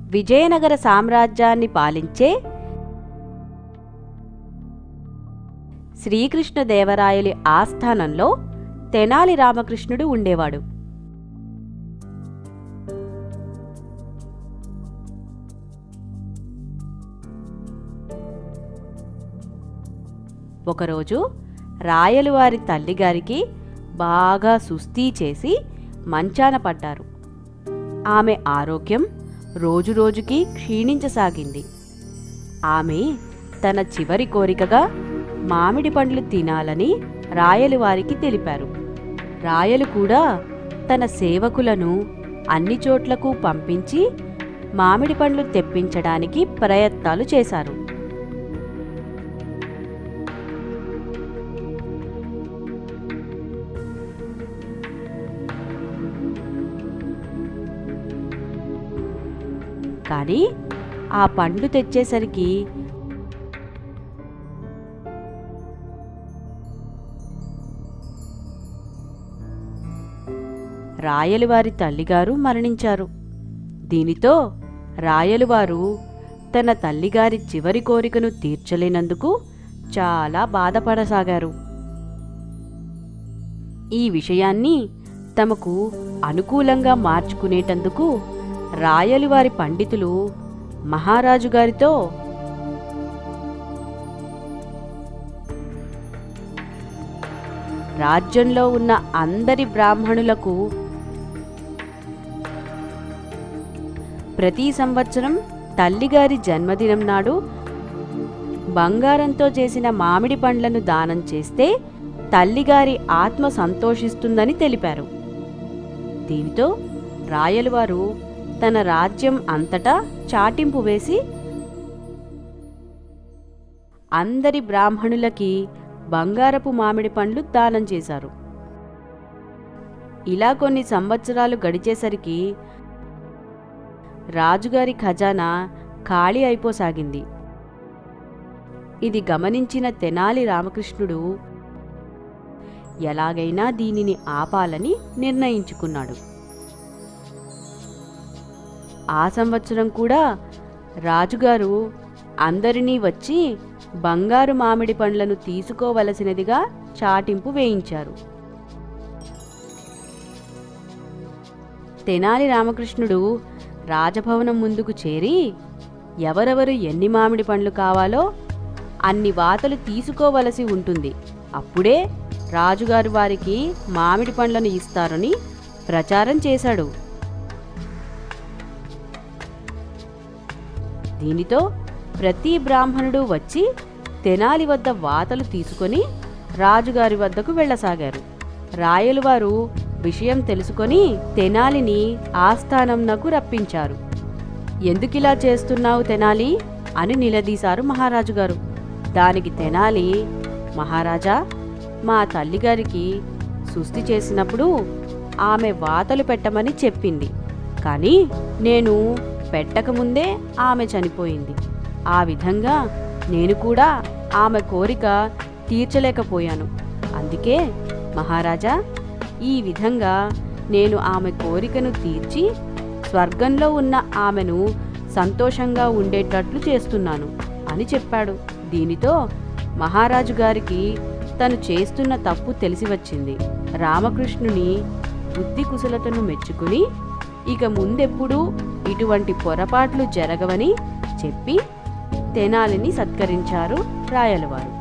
విజయనగర సామ్రాజ్యాన్ని పాలించే శ్రీకృష్ణదేవరాయలి ఆస్థానంలో తెనాలి రామకృష్ణుడు ఉండేవాడు ఒకరోజు రాయలువారి తల్లిగారికి బాగా సుస్తీ చేసి మంచాన పడ్డారు ఆమె ఆరోగ్యం రోజురోజుకి క్షీణించసాగింది ఆమె తన చివరి కోరికగా మామిడి పండ్లు తినాలని రాయలు వారికి తెలిపారు రాయలు కూడా తన సేవకులను అన్ని చోట్లకు పంపించి మామిడి పండ్లు తెప్పించడానికి ప్రయత్నాలు చేశారు కానీ ఆ పండ్లు తెచ్చేసరికి రాయలువారి తల్లిగారు మరణించారు దీనితో రాయలువారు తన తల్లిగారి చివరి కోరికను తీర్చలేనందుకు చాలా బాధపడసాగారు ఈ విషయాన్ని తమకు అనుకూలంగా మార్చుకునేటందుకు రాయలువారి పండితులు మహారాజు గారితో రాజ్యంలో ఉన్న అందరి బ్రాహ్మణులకు ప్రతి సంవత్సరం తల్లిగారి జన్మదినం నాడు బంగారంతో చేసిన మామిడి పండ్లను దానం చేస్తే తల్లిగారి ఆత్మ సంతోషిస్తుందని తెలిపారు దీనితో రాయలువారు తన రాజ్యం అంతటా చాటింపు వేసి అందరి బ్రాహ్మణులకి బంగారపు మామిడి పండ్లు దానం చేశారు ఇలా కొన్ని సంవత్సరాలు గడిచేసరికి రాజుగారి ఖజానా ఖాళీ అయిపోసాగింది ఇది గమనించిన తెనాలి రామకృష్ణుడు ఎలాగైనా దీనిని ఆపాలని నిర్ణయించుకున్నాడు ఆ సంవత్సరం కూడా రాజుగారు అందరినీ వచ్చి బంగారు మామిడి పండ్లను తీసుకోవలసినదిగా చాటింపు వేయించారు తెనాలి రామకృష్ణుడు రాజభవనం ముందుకు చేరి ఎవరెవరు ఎన్ని మామిడి పండ్లు కావాలో అన్ని వాతలు తీసుకోవలసి ఉంటుంది అప్పుడే రాజుగారు వారికి మామిడి పండ్లను ఇస్తారని ప్రచారం చేశాడు దీనితో ప్రతి బ్రాహ్మణుడు వచ్చి తెనాలి వద్ద వాతలు తీసుకొని రాజుగారి వద్దకు వెళ్ళసాగారు రాయలువారు విషయం తెలుసుకొని తెనాలిని ఆస్థానంనకు రప్పించారు ఎందుకిలా చేస్తున్నావు తెనాలి అని నిలదీశారు మహారాజు గారు దానికి తెనాలి మహారాజా మా తల్లిగారికి సుస్థి చేసినప్పుడు ఆమె వాతలు పెట్టమని చెప్పింది కానీ నేను పెట్టకముందే ఆమె చనిపోయింది ఆ విధంగా నేను కూడా ఆమె కోరిక తీర్చలేకపోయాను అందుకే మహారాజా ఈ విధంగా నేను ఆమె కోరికను తీర్చి స్వర్గంలో ఉన్న ఆమెను సంతోషంగా ఉండేటట్లు చేస్తున్నాను అని చెప్పాడు దీనితో మహారాజు గారికి తను చేస్తున్న తప్పు తెలిసి వచ్చింది రామకృష్ణుని బుద్ధి కుశలతను మెచ్చుకుని ఇక ముందెప్పుడూ ఇటువంటి పొరపాట్లు జరగవని చెప్పి తెనాలిని సత్కరించారు రాయలవారు